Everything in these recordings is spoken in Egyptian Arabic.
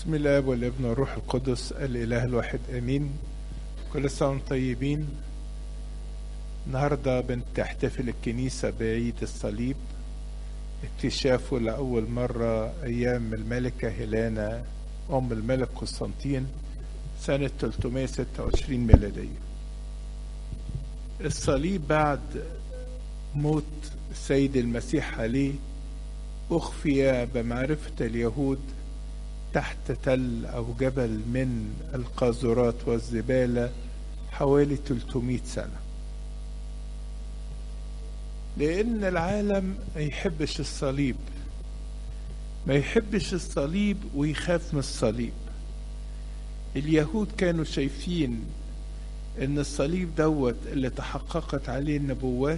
بسم الله والابن والروح القدس الإله الواحد آمين كل سنة وانتم طيبين النهاردة بتحتفل الكنيسة بعيد الصليب اكتشافه لأول مرة أيام الملكة هيلانا أم الملك قسطنطين سنة 326 ميلادية الصليب بعد موت السيد المسيح عليه أخفي بمعرفة اليهود تحت تل أو جبل من القاذورات والزبالة حوالي 300 سنة لأن العالم ما يحبش الصليب ما يحبش الصليب ويخاف من الصليب اليهود كانوا شايفين ان الصليب دوت اللي تحققت عليه النبوات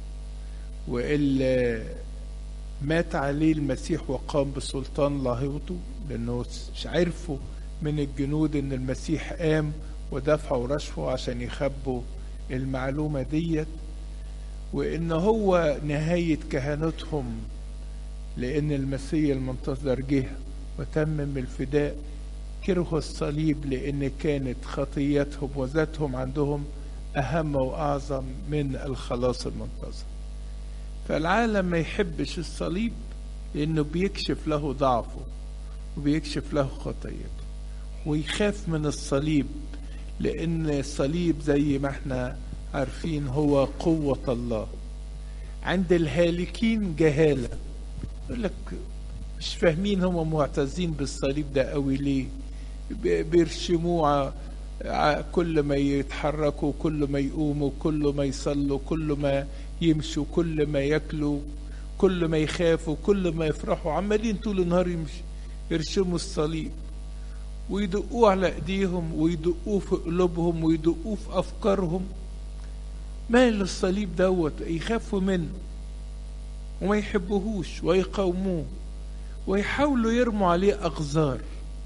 واللي مات عليه المسيح وقام بسلطان لاهوته لانه عرفوا من الجنود ان المسيح قام ودفعوا رشوه عشان يخبوا المعلومه ديت وان هو نهايه كهنتهم لان المسيح المنتظر جه وتمم الفداء كرهوا الصليب لان كانت خطيتهم وذاتهم عندهم اهم واعظم من الخلاص المنتظر فالعالم ما يحبش الصليب لانه بيكشف له ضعفه وبيكشف له خطيته ويخاف من الصليب لان الصليب زي ما احنا عارفين هو قوة الله عند الهالكين جهالة يقول لك مش فاهمين هم معتزين بالصليب ده قوي ليه بيرشموه كل ما يتحركوا كل ما يقوموا كل ما يصلوا كل ما يمشوا كل ما ياكلوا كل ما يخافوا كل ما يفرحوا عمالين طول النهار يمشي يرشموا الصليب ويدقوه على ايديهم ويدقوه في قلوبهم ويدقوه في افكارهم مال الصليب دوت يخافوا منه وما يحبوهوش ويقاوموه ويحاولوا يرموا عليه اغزار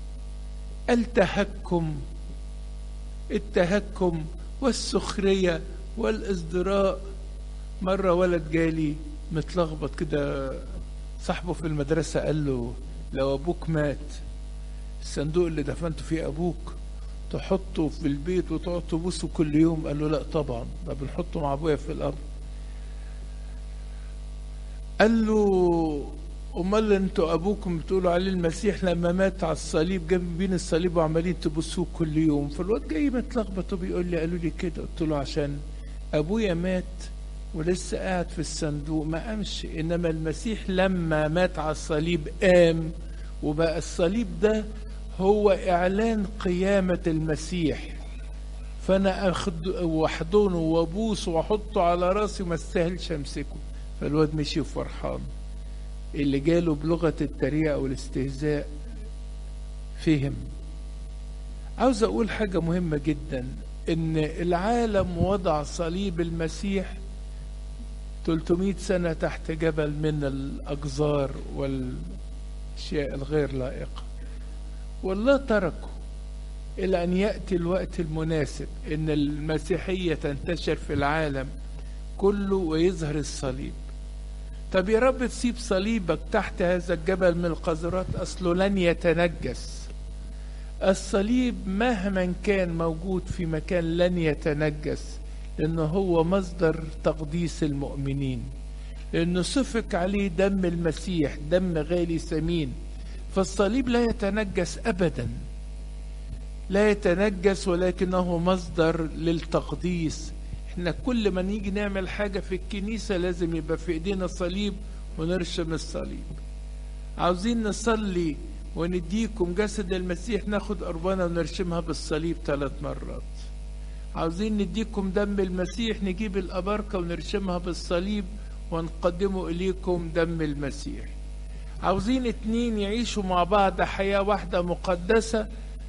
التهكم التهكم والسخريه والازدراء مرة ولد جالي متلخبط كده صاحبه في المدرسة قال له لو أبوك مات الصندوق اللي دفنته فيه أبوك تحطه في البيت وتقعد تبوسه كل يوم قال له لا طبعا ده بنحطه مع أبويا في الأرض قال له أمال أنتوا أبوكم بتقولوا عليه المسيح لما مات على الصليب جنب بين الصليب وعمالين تبوسوه كل يوم فالواد جاي متلخبط وبيقول لي قالوا لي كده قلت له عشان أبويا مات ولسه قاعد في الصندوق ما قامش انما المسيح لما مات على الصليب قام وبقى الصليب ده هو اعلان قيامة المسيح فانا اخد واحضنه وابوسه واحطه على راسي وما استاهلش امسكه فالواد مشي فرحان اللي جاله بلغة التريقة والاستهزاء فهم عاوز اقول حاجة مهمة جدا ان العالم وضع صليب المسيح 300 سنة تحت جبل من الأجزار والأشياء الغير لائقة والله تركه إلى أن يأتي الوقت المناسب إن المسيحية تنتشر في العالم كله ويظهر الصليب طب يا رب تسيب صليبك تحت هذا الجبل من القذرات أصله لن يتنجس الصليب مهما كان موجود في مكان لن يتنجس لأنه هو مصدر تقديس المؤمنين لأنه سفك عليه دم المسيح دم غالي ثمين فالصليب لا يتنجس أبدا لا يتنجس ولكنه مصدر للتقديس احنا كل ما نيجي نعمل حاجة في الكنيسة لازم يبقى في ايدينا صليب ونرشم الصليب عاوزين نصلي ونديكم جسد المسيح ناخد قربانة ونرشمها بالصليب ثلاث مرات عاوزين نديكم دم المسيح نجيب الأبركة ونرشمها بالصليب ونقدمه إليكم دم المسيح عاوزين اتنين يعيشوا مع بعض حياة واحدة مقدسة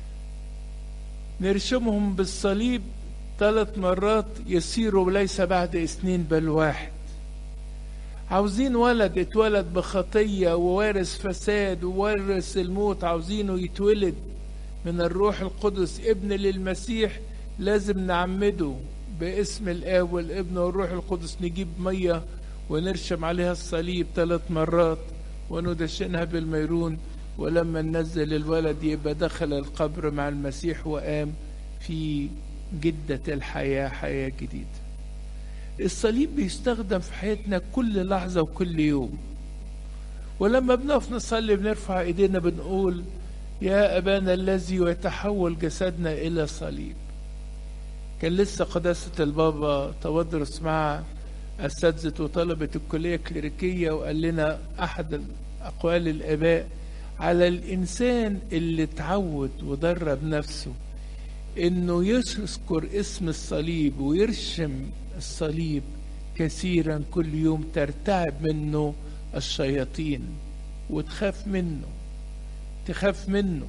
نرشمهم بالصليب ثلاث مرات يصيروا ليس بعد اثنين بل واحد عاوزين ولد اتولد بخطية ووارث فساد ووارث الموت عاوزينه يتولد من الروح القدس ابن للمسيح لازم نعمده باسم الآب والابن والروح القدس نجيب مية ونرشم عليها الصليب ثلاث مرات وندشنها بالميرون ولما نزل الولد يبقى دخل القبر مع المسيح وقام في جدة الحياة حياة جديدة الصليب بيستخدم في حياتنا كل لحظة وكل يوم ولما بنقف نصلي بنرفع ايدينا بنقول يا أبانا الذي يتحول جسدنا إلى صليب كان لسه قداسة البابا تودرس مع أساتذة وطلبة الكلية الكليريكية وقال لنا أحد أقوال الآباء على الإنسان اللي اتعود ودرب نفسه إنه يذكر اسم الصليب ويرشم الصليب كثيرا كل يوم ترتعب منه الشياطين وتخاف منه تخاف منه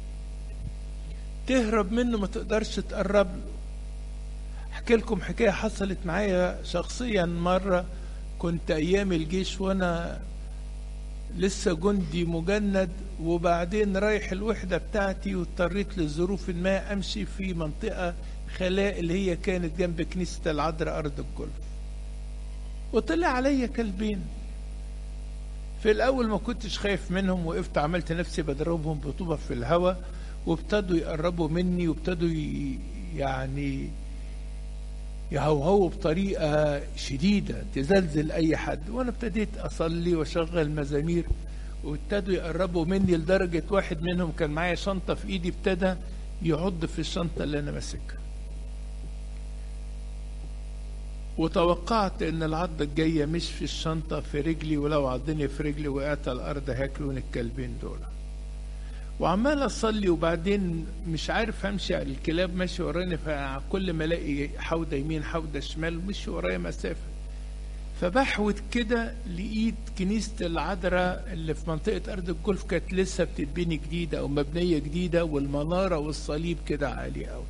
تهرب منه ما تقدرش تقرب له احكي لكم حكايه حصلت معايا شخصيا مره كنت ايام الجيش وانا لسه جندي مجند وبعدين رايح الوحده بتاعتي واضطريت لظروف ما امشي في منطقه خلاء اللي هي كانت جنب كنيسه العذراء ارض الجولف وطلع عليا كلبين في الاول ما كنتش خايف منهم وقفت عملت نفسي بضربهم بطوبه في الهواء وابتدوا يقربوا مني وابتدوا يعني يهوهوا بطريقة شديدة تزلزل أي حد وأنا ابتديت أصلي وأشغل مزامير وابتدوا يقربوا مني لدرجة واحد منهم كان معايا شنطة في إيدي ابتدى يعض في الشنطة اللي أنا ماسكها وتوقعت ان العضة الجاية مش في الشنطة في رجلي ولو عضني في رجلي وقعت على الارض هياكلون الكلبين دول وعمال اصلي وبعدين مش عارف امشي على الكلاب ماشي ورايا فكل ما الاقي حوده يمين حوده شمال مشي ورايا مسافه فبحوت كده لقيت كنيسة العذراء اللي في منطقة أرض الجولف كانت لسه بتتبني جديدة أو مبنية جديدة والمنارة والصليب كده عالي أوي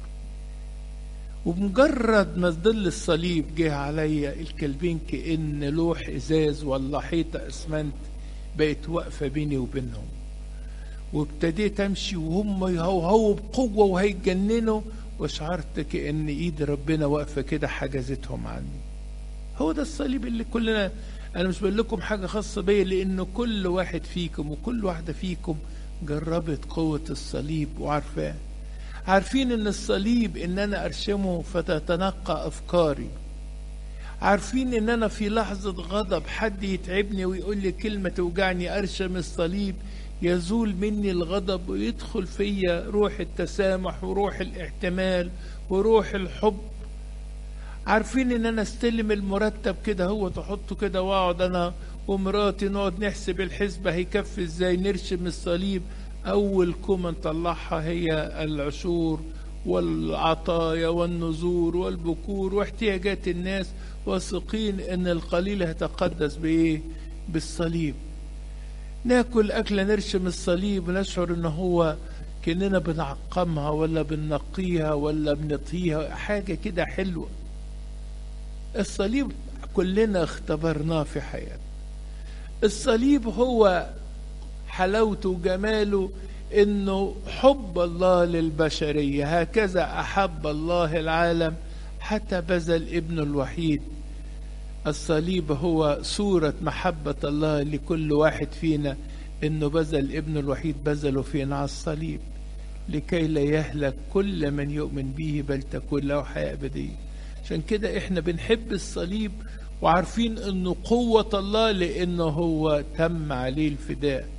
وبمجرد ما ظل الصليب جه عليا الكلبين كأن لوح إزاز ولا حيطة إسمنت بقت واقفة بيني وبينهم وابتديت أمشي وهم يهوهوا بقوة وهيتجننوا وشعرت كأن إيد ربنا واقفة كده حجزتهم عني هو ده الصليب اللي كلنا أنا مش بقول لكم حاجة خاصة بيا لأنه كل واحد فيكم وكل واحدة فيكم جربت قوة الصليب وعارفاه عارفين ان الصليب ان انا ارشمه فتتنقى افكاري عارفين ان انا في لحظة غضب حد يتعبني ويقول لي كلمة توجعني ارشم الصليب يزول مني الغضب ويدخل فيا روح التسامح وروح الاحتمال وروح الحب عارفين ان انا استلم المرتب كده هو تحطه كده واقعد انا ومراتي نقعد نحسب الحسبة هيكفي ازاي نرشم الصليب أول كومة نطلعها هي العشور والعطايا والنذور والبكور واحتياجات الناس واثقين ان القليل هيتقدس بايه بالصليب ناكل أكلة نرشم الصليب ونشعر ان هو كأننا بنعقمها ولا بننقيها ولا بنطهيها حاجة كده حلوة الصليب كلنا اختبرناه في حياتنا الصليب هو حلاوته وجماله انه حب الله للبشريه هكذا احب الله العالم حتى بذل ابنه الوحيد الصليب هو صوره محبه الله لكل واحد فينا انه بذل ابنه الوحيد بذله فينا على الصليب لكي لا يهلك كل من يؤمن به بل تكون له حياه ابديه عشان كده احنا بنحب الصليب وعارفين انه قوه الله لانه هو تم عليه الفداء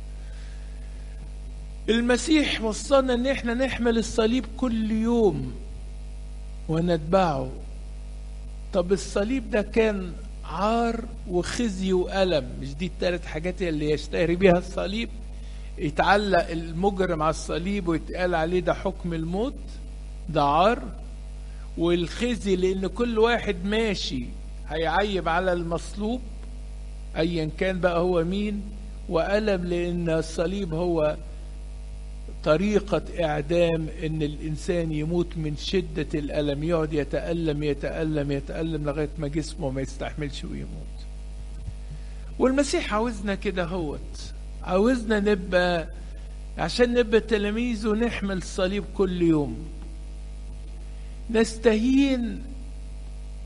المسيح وصلنا ان احنا نحمل الصليب كل يوم ونتبعه طب الصليب ده كان عار وخزي وألم مش دي الثلاث حاجات اللي يشتهر بيها الصليب يتعلق المجرم على الصليب ويتقال عليه ده حكم الموت ده عار والخزي لان كل واحد ماشي هيعيب على المصلوب ايا كان بقى هو مين وألم لان الصليب هو طريقة إعدام إن الإنسان يموت من شدة الألم يقعد يتألم يتألم يتألم لغاية ما جسمه ما يستحملش ويموت والمسيح عاوزنا كده هوت عاوزنا نبقى عشان نبقى تلاميذه نحمل الصليب كل يوم نستهين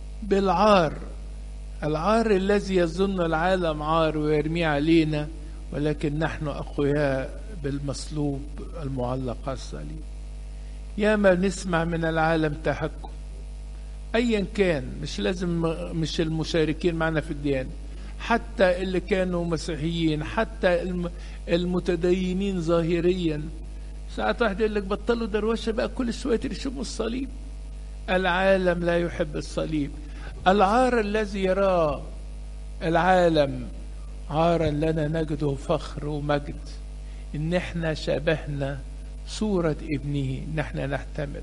بالعار العار الذي يظن العالم عار ويرميه علينا ولكن نحن أقوياء بالمصلوب المعلق على الصليب ياما نسمع من العالم تحكم ايا كان مش لازم مش المشاركين معنا في الديانه حتى اللي كانوا مسيحيين حتى المتدينين ظاهريا ساعات واحد يقول لك بطلوا دروشه بقى كل شويه ترشموا الصليب العالم لا يحب الصليب العار الذي يراه العالم عارا لنا نجده فخر ومجد ان احنا شبهنا صورة ابنه ان احنا نحتمل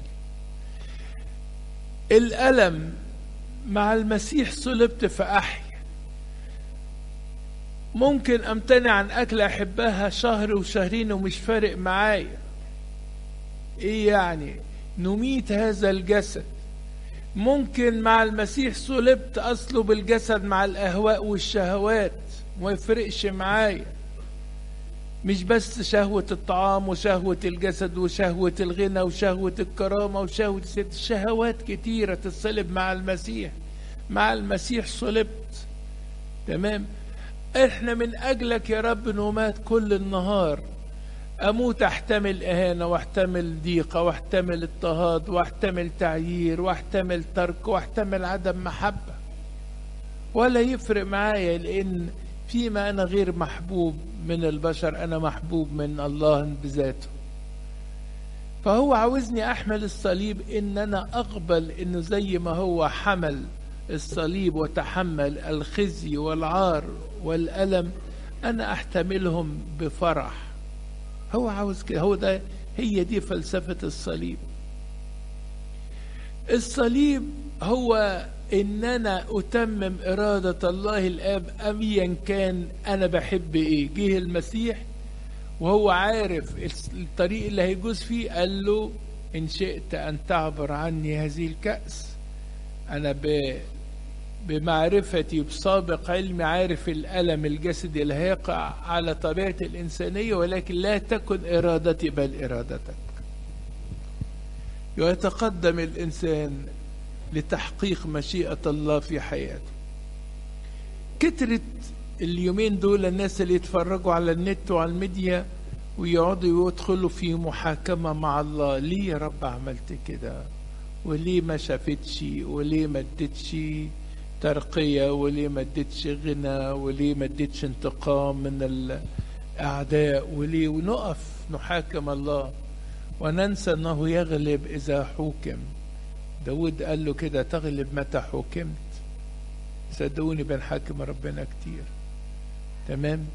الألم مع المسيح صلبت فأحيا ممكن أمتنع عن أكل أحبها شهر وشهرين ومش فارق معايا إيه يعني نميت هذا الجسد ممكن مع المسيح صلبت أصله بالجسد مع الأهواء والشهوات ما يفرقش معايا مش بس شهوة الطعام وشهوة الجسد وشهوة الغنى وشهوة الكرامة وشهوة الست شهوات كتيرة تتصلب مع المسيح مع المسيح صلبت تمام احنا من اجلك يا رب نمات كل النهار اموت احتمل اهانة واحتمل ضيقة واحتمل اضطهاد واحتمل تعيير واحتمل ترك واحتمل عدم محبة ولا يفرق معايا لان فيما انا غير محبوب من البشر انا محبوب من الله بذاته فهو عاوزني احمل الصليب ان انا اقبل انه زي ما هو حمل الصليب وتحمل الخزي والعار والالم انا احتملهم بفرح هو عاوز كده هو ده هي دي فلسفه الصليب الصليب هو ان انا اتمم اراده الله الاب ايا كان انا بحب ايه جه المسيح وهو عارف الطريق اللي هيجوز فيه قال له ان شئت ان تعبر عني هذه الكاس انا ب بمعرفتي بسابق علمي عارف الالم الجسدي اللي هيقع على طبيعه الانسانيه ولكن لا تكن ارادتي بل ارادتك ويتقدم الانسان لتحقيق مشيئة الله في حياته كترت اليومين دول الناس اللي يتفرجوا على النت وعلى الميديا ويقعدوا يدخلوا في محاكمة مع الله ليه يا رب عملت كده وليه ما شافتش وليه ما اديتش ترقية وليه ما اديتش غنى وليه ما اديتش انتقام من الأعداء وليه ونقف نحاكم الله وننسى أنه يغلب إذا حوكم داود قال له كده تغلب متى حكمت صدقوني بنحاكم ربنا كتير تمام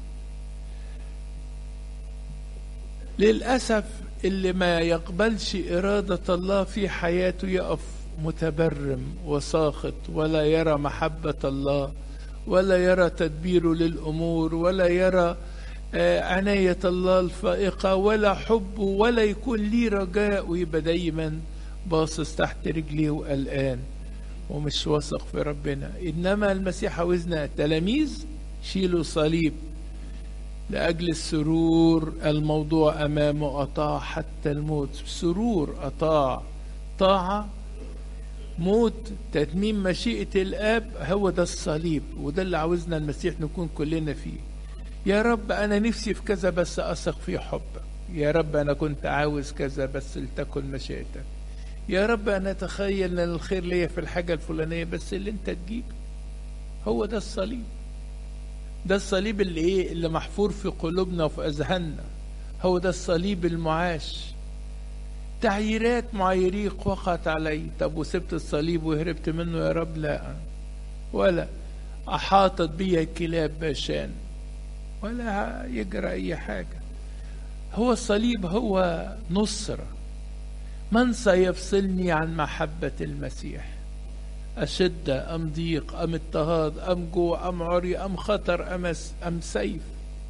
للأسف اللي ما يقبلش إرادة الله في حياته يقف متبرم وساخط ولا يرى محبة الله ولا يرى تدبيره للأمور ولا يرى عناية الله الفائقة ولا حبه ولا يكون ليه رجاء ويبقى دايما باصص تحت رجليه وقلقان ومش واثق في ربنا انما المسيح عاوزنا تلاميذ شيلوا صليب لاجل السرور الموضوع امامه اطاع حتى الموت سرور اطاع طاعه موت تتميم مشيئه الاب هو ده الصليب وده اللي عاوزنا المسيح نكون كلنا فيه يا رب انا نفسي في كذا بس اثق في حبك يا رب انا كنت عاوز كذا بس لتكن مشيئتك يا رب انا اتخيل ان الخير ليا في الحاجه الفلانيه بس اللي انت تجيب هو ده الصليب ده الصليب اللي ايه اللي محفور في قلوبنا وفي اذهاننا هو ده الصليب المعاش تعييرات معاييريق وقعت علي طب وسبت الصليب وهربت منه يا رب لا ولا احاطت بي كلاب باشان ولا يجرى اي حاجه هو الصليب هو نصره من سيفصلني عن محبة المسيح أشدة أم ضيق أم اضطهاد أم جوع أم عري أم خطر أم, أم سيف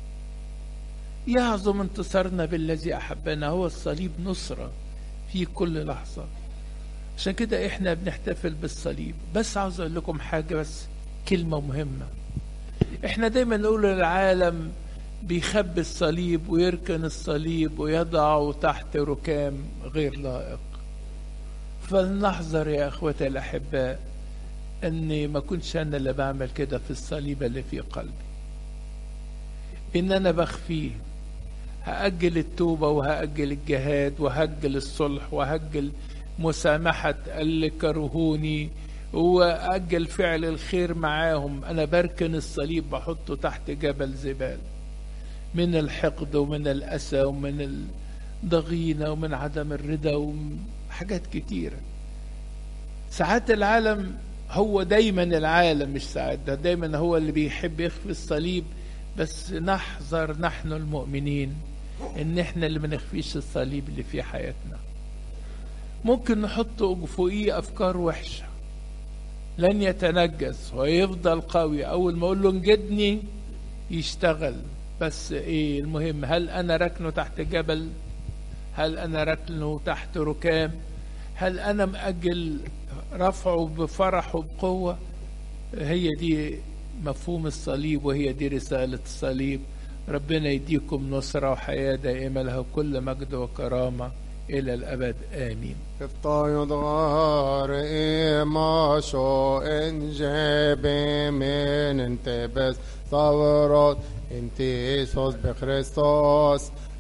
يعظم انتصارنا بالذي أحبنا هو الصليب نصرة في كل لحظة عشان كده احنا بنحتفل بالصليب بس عاوز اقول لكم حاجة بس كلمة مهمة احنا دايما نقول للعالم بيخبي الصليب ويركن الصليب ويضعه تحت ركام غير لائق فلنحذر يا اخوتي الاحباء اني ما كنتش انا اللي بعمل كده في الصليب اللي في قلبي ان انا بخفيه هأجل التوبة وهأجل الجهاد وهأجل الصلح وهأجل مسامحة اللي كرهوني وأجل فعل الخير معاهم أنا بركن الصليب بحطه تحت جبل زبال من الحقد ومن الأسى ومن الضغينة ومن عدم الرضا وحاجات كتيرة ساعات العالم هو دايما العالم مش ساعات ده دايما هو اللي بيحب يخفي الصليب بس نحذر نحن المؤمنين ان احنا اللي ما نخفيش الصليب اللي في حياتنا ممكن نحط فوقيه افكار وحشه لن يتنجس ويفضل قوي اول ما اقول له انجدني يشتغل بس ايه المهم هل انا ركنه تحت جبل هل انا ركنه تحت ركام هل انا مأجل رفعه بفرح وبقوة هي دي مفهوم الصليب وهي دي رسالة الصليب ربنا يديكم نصرة وحياة دائمة له كل مجد وكرامة إلى الأبد آمين افتايض غار إما شو إن جابي من انت بس ثورات انت يسوس بخريستوس